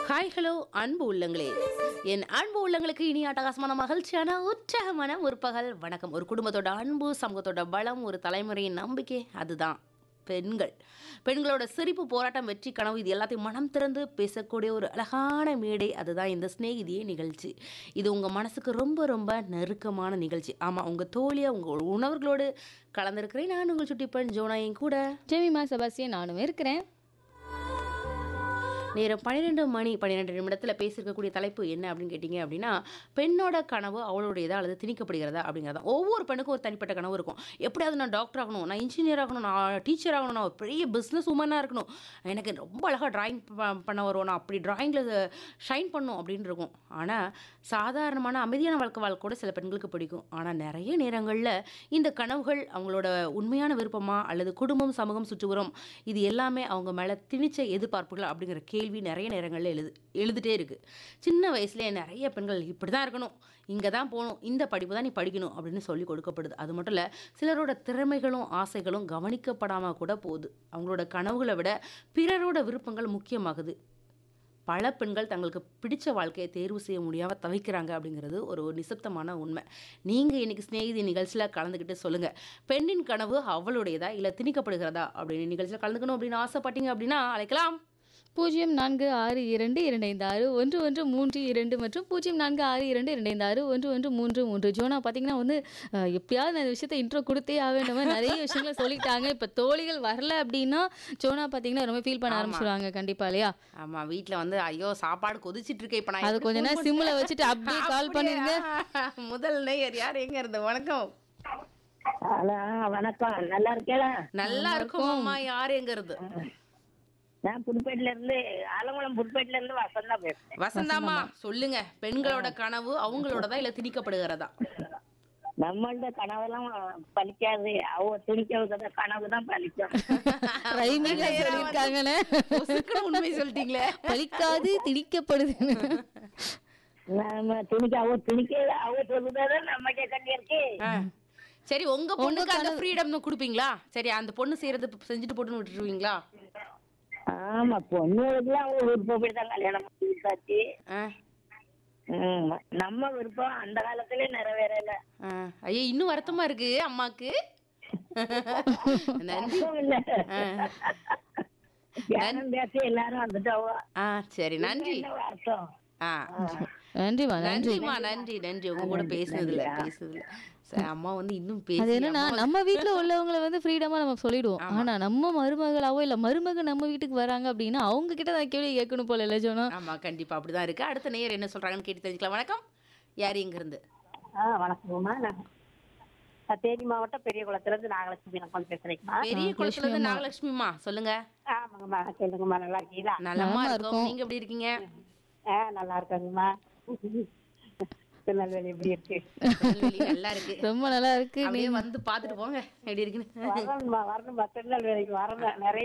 Hi hello அன்பு உள்ளங்களே என் அன்பு உள்ளங்களுக்கு இனி அட்டகாசமான மகிழ்ச்சியான உற்சாகமான ஒரு பகல் வணக்கம் ஒரு குடும்பத்தோட அன்பு சமூகத்தோட பலம் ஒரு தலைமுறையின் நம்பிக்கை அதுதான் பெண்கள் பெண்களோட சிரிப்பு போராட்டம் வெற்றி கனவு இது எல்லாத்தையும் மனம் திறந்து பேசக்கூடிய ஒரு அழகான மேடை அதுதான் இந்த சிநேகிதியே நிகழ்ச்சி இது உங்கள் மனசுக்கு ரொம்ப ரொம்ப நெருக்கமான நிகழ்ச்சி ஆமாம் உங்கள் தோழியாக உங்கள் உணவர்களோடு கலந்துருக்கிறேன் நான் உங்கள் சுட்டிப்பன் ஜோனா என் கூட ஜெமிமா செபாஸ்டியன் நானும் இருக்கிறேன் நேரம் பன்னிரெண்டு மணி பன்னிரெண்டு நிமிடத்தில் பேசியிருக்கக்கூடிய தலைப்பு என்ன அப்படின்னு கேட்டிங்க அப்படின்னா பெண்ணோட கனவு அவளுடையதா அல்லது திணிக்கப்படுகிறதா அப்படிங்கிறதா ஒவ்வொரு பெண்ணுக்கும் ஒரு தனிப்பட்ட கனவு இருக்கும் எப்படியாவது நான் டாக்டர் ஆகணும் நான் இன்ஜினியர் ஆகணும் நான் டீச்சர் ஆகணும் நான் ஒரு பெரிய பிஸ்னஸ் உமனாக இருக்கணும் எனக்கு ரொம்ப அழகாக டிராயிங் பண்ண வரும் நான் அப்படி டிராயிங்கில் ஷைன் பண்ணும் அப்படின்னு இருக்கும் ஆனால் சாதாரணமான அமைதியான வாழ்க்கை வாழ்க்கை கூட சில பெண்களுக்கு பிடிக்கும் ஆனால் நிறைய நேரங்களில் இந்த கனவுகள் அவங்களோட உண்மையான விருப்பமா அல்லது குடும்பம் சமூகம் சுற்றுப்புறம் இது எல்லாமே அவங்க மேலே திணிச்ச எதிர்பார்ப்புகள் அப்படிங்கிற கேள்வி நிறைய நேரங்களில் எழுது எழுதுகிட்டே இருக்குது சின்ன வயசுலேயே நிறைய பெண்கள் இப்படி தான் இருக்கணும் இங்கே தான் போகணும் இந்த படிப்பு தான் நீ படிக்கணும் அப்படின்னு சொல்லி கொடுக்கப்படுது அது மட்டும் இல்லை சிலரோட திறமைகளும் ஆசைகளும் கவனிக்கப்படாமல் கூட போகுது அவங்களோட கனவுகளை விட பிறரோட விருப்பங்கள் முக்கியமாகுது பல பெண்கள் தங்களுக்கு பிடிச்ச வாழ்க்கையை தேர்வு செய்ய முடியாமல் தவிக்கிறாங்க அப்படிங்கிறது ஒரு நிசப்தமான உண்மை நீங்கள் இன்னைக்கு சிநேகிதி நிகழ்ச்சியில் கலந்துக்கிட்டு சொல்லுங்கள் பெண்ணின் கனவு அவளுடையதா இல்லை திணிக்கப்படுகிறதா அப்படின்னு நிகழ்ச்சியில் கலந்துக்கணும் அப்படின்னு ஆசைப்பட்டீங்க அப்படின்னா அழைக்கலாம் பூஜ்ஜியம் நான்கு ஆறு இரண்டு இரண்டு ஐந்து ஆறு ஒன்று ஒன்று மூன்று இரண்டு மற்றும் பூஜ்ஜியம் நான்கு ஆறு இரண்டு இரண்டு ஐந்து ஆறு ஒன்று ஒன்று மூன்று மூன்று ஜோனா பார்த்தீங்கன்னா வந்து அஹ், எப்பயாவது நான் இந்த விஷயத்த இன்ட்ரோ கொடுத்தே ஆகணும் மாதிரி நிறைய விஷயங்களை சொல்லிட்டாங்க இப்போ தோழிகள் வரல அப்படின்னா ஜோனா பார்த்தீங்கன்னா ரொம்ப ஃபீல் பண்ண ஆரம்பிச்சிருவாங்க கண்டிப்பா இல்லையா ஆமாம் வீட்டில் வந்து ஐயோ சாப்பாடு கொதிச்சிட்டு இருக்கே இப்போ நான் அது எப்படி கொஞ்ச phone நேரம் பண்ண- சிம்ல வச்சுட்டு அப்படியே கால் பண்ணிருங்க அப்படியா? முதல் நேயர் யார் எங்க இருந்து வணக்கம் ஹலோ வணக்கம் நல்லா இருக்கேளா நல்லா இருக்கும் அம்மா யார் எங்க இருந்து நான் புதுப்பேட்டில இருந்து ஆலங்குளம் புதுப்பேட்டில இருந்து வசந்தா பேசுறேன் வசந்தாமா சொல்லுங்க பெண்களோட கனவு அவங்களோடதா இல்ல திணிக்கப்படுகிறதா நம்மள்ட கனவெல்லாம் பலிக்காது அவ துணிக்க கனவு தான் பலிக்கும் ரைமிங்க சொல்லியிருக்காங்கன்னு பொசுக்குன்னு உண்மை சொல்லிட்டீங்களே பலிக்காது திணிக்கப்படுதுன்னு நம்ம துணிக்க அவ துணிக்க அவ சொல்லுதான் நம்ம கேட்க இருக்கு ஆ. சரி உங்க பொண்ணுக்கு அந்த ஃப்ரீடம் கொடுப்பீங்களா சரி அந்த பொண்ணு செய்யறது செஞ்சுட்டு போட்டுன்னு விட்டுருவீங்களா ஆமா பொண்ணுகளுக்குலாம் அவ விருப்பப்படி தான் கல்யாணம் பண்ணி விட்டாச்சு ஆ. ம், நம்ம விருப்பம் அந்த காலத்துல நிறைவேறல ஆ. ஐயோ இன்னும் வருத்தமா இருக்கு அம்மாக்கு நன்றி அதுவும் இல்ல தியானம் பேசி எல்லாரும் வந்துட்டாவோ ஆ சரி நன்றி என்ன அர்த்தம் ஆ நன்றிமா நன்றி நன்றிம்மா நன்றி நன்றி உங்க கூட பேசுனதுல பேசுனதுல சரி அம்மா வந்து இன்னும் அது பேசி என்னன்னா நம்ம வீட்ல உள்ளவங்களை வந்து ஃப்ரீடமா நம்ம சொல்லிடுவோம் ஆனா நம்ம மருமகளாவோ இல்ல மருமக நம்ம வீட்டுக்கு வராங்க அப்படின்னா அவங்க கிட்ட தான் கேள்வி கேட்கணும் போல இல்ல ஜோனா ஆமா கண்டிப்பா அப்படிதான் இருக்கு அடுத்த நேயர் என்ன சொல்றாங்கன்னு கேட்டு தெரிஞ்சுக்கலாம் வணக்கம் யார் எங்க இருந்து ஆ வணக்கம்மா நான் நான் தேனி மாவட்டம் பெரிய குளத்துல இருந்து நாகலட்சுமி நான் பேசுறேங்கம்மா பெரிய குளத்துல இருந்து நாகலட்சுமிமா சொல்லுங்க ஆமாங்கம்மா சொல்லுங்கம்மா நல்லா இருக்கீங்களா நலமா இருக்கோம் நீங்க எப்படி இருக்கீங்க ஆ நல்லா இருக்காங்கம்மா திருநெல்வேலி எப்படி இருக்கு திருநெல்வேலி நல்லா இருக்கு ரொம்ப நல்லா இருக்கு அப்படியே வந்து பாத்துட்டு போங்க எப்படி இருக்குன்னு வரணும்மா வரணும்மா திருநெல்வேலிக்கு வரணும் நிறைய